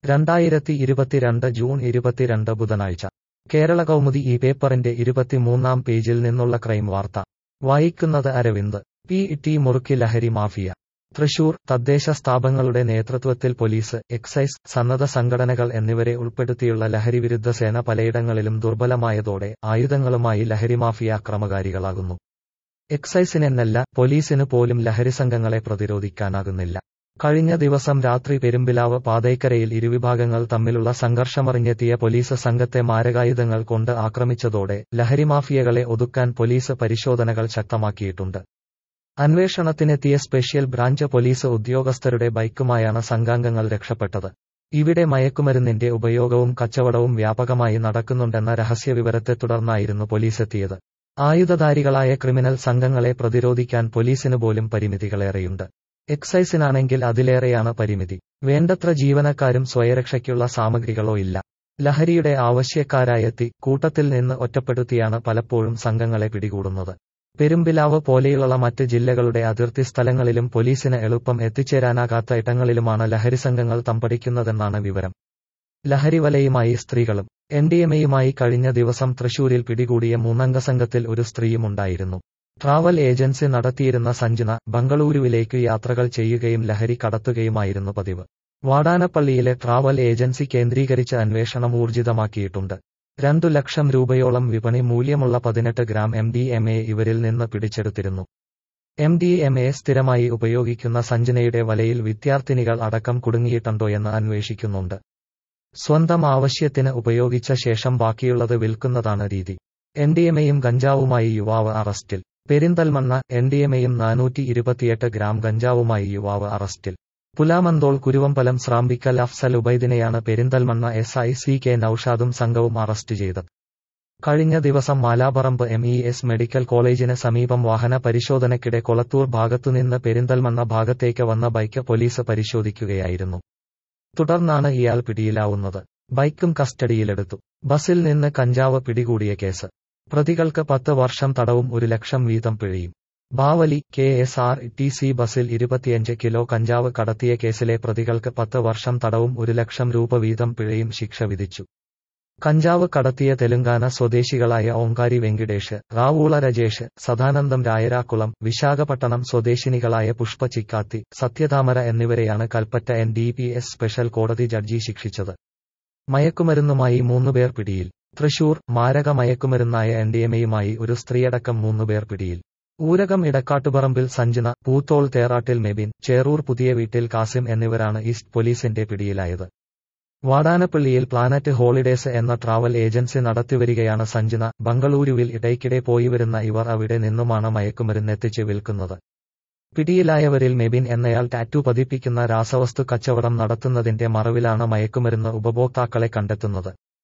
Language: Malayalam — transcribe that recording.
രണ്ടായിരത്തി ഇരുപത്തിരണ്ട് ജൂൺ ഇരുപത്തിരണ്ട് ബുധനാഴ്ച കേരള കൗമുദി ഈ പേപ്പറിന്റെ ഇരുപത്തിമൂന്നാം പേജിൽ നിന്നുള്ള ക്രൈം വാർത്ത വായിക്കുന്നത് അരവിന്ദ് പി ടി മുറുക്കി ലഹരി മാഫിയ തൃശൂർ തദ്ദേശ സ്ഥാപങ്ങളുടെ നേതൃത്വത്തിൽ പോലീസ് എക്സൈസ് സന്നദ്ധ സംഘടനകൾ എന്നിവരെ ഉൾപ്പെടുത്തിയുള്ള ലഹരിവിരുദ്ധ സേന പലയിടങ്ങളിലും ദുർബലമായതോടെ ആയുധങ്ങളുമായി ലഹരി മാഫിയ അക്രമകാരികളാകുന്നു എക്സൈസിനെന്നല്ല പോലീസിന് പോലും ലഹരി സംഘങ്ങളെ പ്രതിരോധിക്കാനാകുന്നില്ല കഴിഞ്ഞ ദിവസം രാത്രി പെരുമ്പിലാവ് പാതയ്ക്കരയിൽ ഇരുവിഭാഗങ്ങൾ തമ്മിലുള്ള സംഘർഷമറിഞ്ഞെത്തിയ പോലീസ് സംഘത്തെ മാരകായുധങ്ങൾ കൊണ്ട് ആക്രമിച്ചതോടെ ലഹരി മാഫിയകളെ ഒതുക്കാൻ പോലീസ് പരിശോധനകൾ ശക്തമാക്കിയിട്ടുണ്ട് അന്വേഷണത്തിനെത്തിയ സ്പെഷ്യൽ ബ്രാഞ്ച് പോലീസ് ഉദ്യോഗസ്ഥരുടെ ബൈക്കുമായാണ് സംഘാംഗങ്ങൾ രക്ഷപ്പെട്ടത് ഇവിടെ മയക്കുമരുന്നിന്റെ ഉപയോഗവും കച്ചവടവും വ്യാപകമായി നടക്കുന്നുണ്ടെന്ന രഹസ്യവിവരത്തെ തുടർന്നായിരുന്നു പോലീസെത്തിയത് ആയുധധാരികളായ ക്രിമിനൽ സംഘങ്ങളെ പ്രതിരോധിക്കാൻ പോലീസിന് പോലും പരിമിതികളേറെയുണ്ട് എക്സൈസിനാണെങ്കിൽ അതിലേറെയാണ് പരിമിതി വേണ്ടത്ര ജീവനക്കാരും സ്വയരക്ഷയ്ക്കുള്ള സാമഗ്രികളോ ഇല്ല ലഹരിയുടെ ആവശ്യക്കാരായെത്തി കൂട്ടത്തിൽ നിന്ന് ഒറ്റപ്പെടുത്തിയാണ് പലപ്പോഴും സംഘങ്ങളെ പിടികൂടുന്നത് പെരുമ്പിലാവ് പോലെയുള്ള മറ്റ് ജില്ലകളുടെ അതിർത്തി സ്ഥലങ്ങളിലും പോലീസിന് എളുപ്പം എത്തിച്ചേരാനാകാത്ത ഇടങ്ങളിലുമാണ് ലഹരി സംഘങ്ങൾ തമ്പടിക്കുന്നതെന്നാണ് വിവരം ലഹരിവലയുമായി സ്ത്രീകളും എൻ ഡി എമയുമായി കഴിഞ്ഞ ദിവസം തൃശൂരിൽ പിടികൂടിയ മൂന്നംഗ സംഘത്തിൽ ഒരു സ്ത്രീയുമുണ്ടായിരുന്നു ട്രാവൽ ഏജൻസി നടത്തിയിരുന്ന സഞ്ജന ബംഗളൂരുവിലേക്ക് യാത്രകൾ ചെയ്യുകയും ലഹരി കടത്തുകയുമായിരുന്നു പതിവ് വാടാനപ്പള്ളിയിലെ ട്രാവൽ ഏജൻസി കേന്ദ്രീകരിച്ച് അന്വേഷണം ഊർജിതമാക്കിയിട്ടുണ്ട് രണ്ടു ലക്ഷം രൂപയോളം വിപണി മൂല്യമുള്ള പതിനെട്ട് gram M D M A ഇവരിൽ നിന്ന് പിടിച്ചെടുത്തിരുന്നു എം ഡി എം എ സ്ഥിരമായി ഉപയോഗിക്കുന്ന സഞ്ജനയുടെ വലയിൽ വിദ്യാർത്ഥിനികൾ അടക്കം കുടുങ്ങിയിട്ടുണ്ടോയെന്ന് അന്വേഷിക്കുന്നുണ്ട് സ്വന്തം ആവശ്യത്തിന് ഉപയോഗിച്ച ശേഷം ബാക്കിയുള്ളത് വിൽക്കുന്നതാണ് രീതി എൻ ഡി എം എയും ഗഞ്ചാവുമായി യുവാവ് അറസ്റ്റിൽ പെരിന്തൽമണ്ണ എൻ ഡി എം എയും നാനൂറ്റി ഇരുപത്തിയെട്ട് ഗ്രാം ഗഞ്ചാവുമായി യുവാവ് അറസ്റ്റിൽ പുലാമന്തോൾ കുരുവമ്പലം സ്രാമ്പിക്കൽ അഫ്സൽ ഉബൈദിനെയാണ് Perinthalmanna S I C K നൌഷാദും സംഘവും അറസ്റ്റ് ചെയ്തത് കഴിഞ്ഞ ദിവസം Malaparamba M E S medical കോളേജിന് സമീപം വാഹന പരിശോധനയ്ക്കിടെ കൊളത്തൂർ ഭാഗത്തുനിന്ന് പെരിന്തൽമണ്ണ ഭാഗത്തേക്ക് വന്ന ബൈക്ക് പോലീസ് പരിശോധിക്കുകയായിരുന്നു തുടർന്നാണ് ഇയാൾ പിടിയിലാവുന്നത് ബൈക്കും കസ്റ്റഡിയിലെടുത്തു ബസിൽ നിന്ന് കഞ്ചാവ് പിടികൂടിയ കേസ് പ്രതികൾക്ക് പത്ത് വർഷം തടവും ഒരു ലക്ഷം വീതം പിഴയും Bavali K S R T C ബസിൽ ഇരുപത്തിയഞ്ച് കിലോ കഞ്ചാവ് കടത്തിയ കേസിലെ പ്രതികൾക്ക് പത്ത് വർഷം തടവും ഒരു ലക്ഷം രൂപ വീതം പിഴയും ശിക്ഷ വിധിച്ചു കഞ്ചാവ് കടത്തിയ തെലുങ്കാന സ്വദേശികളായ ഓങ്കാരി വെങ്കിടേഷ് റാവൂള രജേഷ് സദാനന്ദം രായരാക്കുളം വിശാഖപട്ടണം സ്വദേശിനികളായ പുഷ്പ ചിക്കാത്തി സത്യതാമര എന്നിവരെയാണ് Kalpetta N D P S special കോടതി ജഡ്ജി ശിക്ഷിച്ചത് മയക്കുമരുന്നുമായി മൂന്നുപേർ പിടിയിൽ തൃശൂർ മാരക മയക്കുമരുന്നായ എൻഡിഎമയുമായി ഒരു സ്ത്രീയടക്കം മൂന്നുപേർ പിടിയിൽ ഊരകം ഇടക്കാട്ടുപറമ്പിൽ സഞ്ജന പൂത്തോൾ തേറാട്ടിൽ മെബിൻ ചേറൂർ പുതിയ വീട്ടിൽ കാസിം എന്നിവരാണ് ഈസ്റ്റ് പോലീസിന്റെ പിടിയിലായത് വാടാനപ്പള്ളിയിൽ പ്ലാനറ്റ് ഹോളിഡേസ് എന്ന ട്രാവൽ ഏജൻസി നടത്തിവരികയാണ് സഞ്ജന ബംഗളൂരുവിൽ ഇടയ്ക്കിടെ പോയിവരുന്ന ഇവർ അവിടെ നിന്നുമാണ് മയക്കുമരുന്നെത്തിച്ച് വിൽക്കുന്നത് പിടിയിലായവരിൽ മെബിൻ എന്നയാൾ ടാറ്റു പതിപ്പിക്കുന്ന രാസവസ്തു കച്ചവടം നടത്തുന്നതിന്റെ മറവിലാണ് മയക്കുമരുന്ന് ഉപഭോക്താക്കളെ കണ്ടെത്തുന്നത്